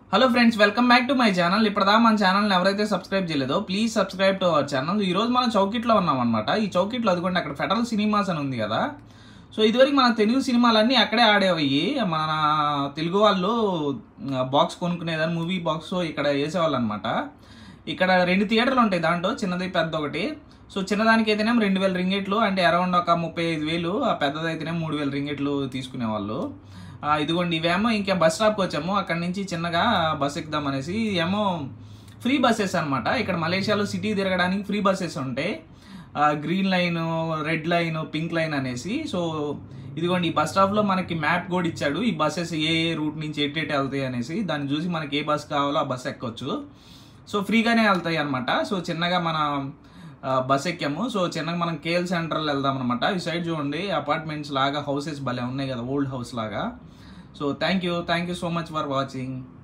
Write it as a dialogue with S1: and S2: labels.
S1: hello friends welcome back to my channel ఇప్పటిదా మన ఛానల్ని ఎవరైతే సబ్స్క్రైబ్ చేయలేదో please subscribe to our channel ఈ రోజు మనం చౌకిట్లో ఉన్నాం అనమాట ఈ చౌకిట్లో అదిగోండి అక్కడ ఫెడరల్ సినిమాస్ అని ఉంది కదా సో ఇదివరకు మన తెలుగు సినిమాలన్నీ అక్కడే ఆడేవయ్యి మన తెలుగు వాళ్ళు బాక్స్ కొనుక్కునేదాన్ని మూవీ బాక్స్ ఇక్కడ వేసేవాళ్ళు అనమాట ఇక్కడ రెండు థియేటర్లు ఉంటాయి దాంట్లో చిన్నది పెద్ద ఒకటి సో చిన్నదానికి అయితేనేమో రెండు వేల రింగెట్లు అంటే అరౌండ్ ఒక ముప్పై ఐదు వేలు ఆ పెద్దది అయితేనేమో మూడు వేల రింగెట్లు తీసుకునేవాళ్ళు ఆ, ఇదిగోండి ఇవేమో ఇంకా బస్ స్టాప్కి వచ్చాము అక్కడ నుంచి చిన్నగా బస్ ఎక్కుదాం అనేసి ఏమో ఫ్రీ బస్సెస్ అనమాట ఇక్కడ మలేషియాలో సిటీ తిరగడానికి ఫ్రీ బస్సెస్ ఉంటాయి green line red line pink line అనేసి సో ఇదిగోండి ఈ బస్ స్టాప్లో మనకి మ్యాప్ కూడా ఇచ్చాడు ఈ బస్సెస్ ఏ ఏ రూట్ నుంచి ఎటు ఎటు వెళ్తాయి అనేసి దాన్ని చూసి మనకి ఏ బస్ కావాలో ఆ బస్ ఎక్కొచ్చు సో ఫ్రీగానే వెళ్తాయి అనమాట సో చిన్నగా మన ఆ, బస్ ఎక్కాము సో చిన్నగా మనం కేఎల్ సెంటర్లో వెళ్దాం అనమాట ఈ సైడ్ చూడండి అపార్ట్మెంట్స్ లాగా హౌసెస్ భలే ఉన్నాయి కదా ఓల్డ్ హౌస్ లాగా so thank you thank you so much for watching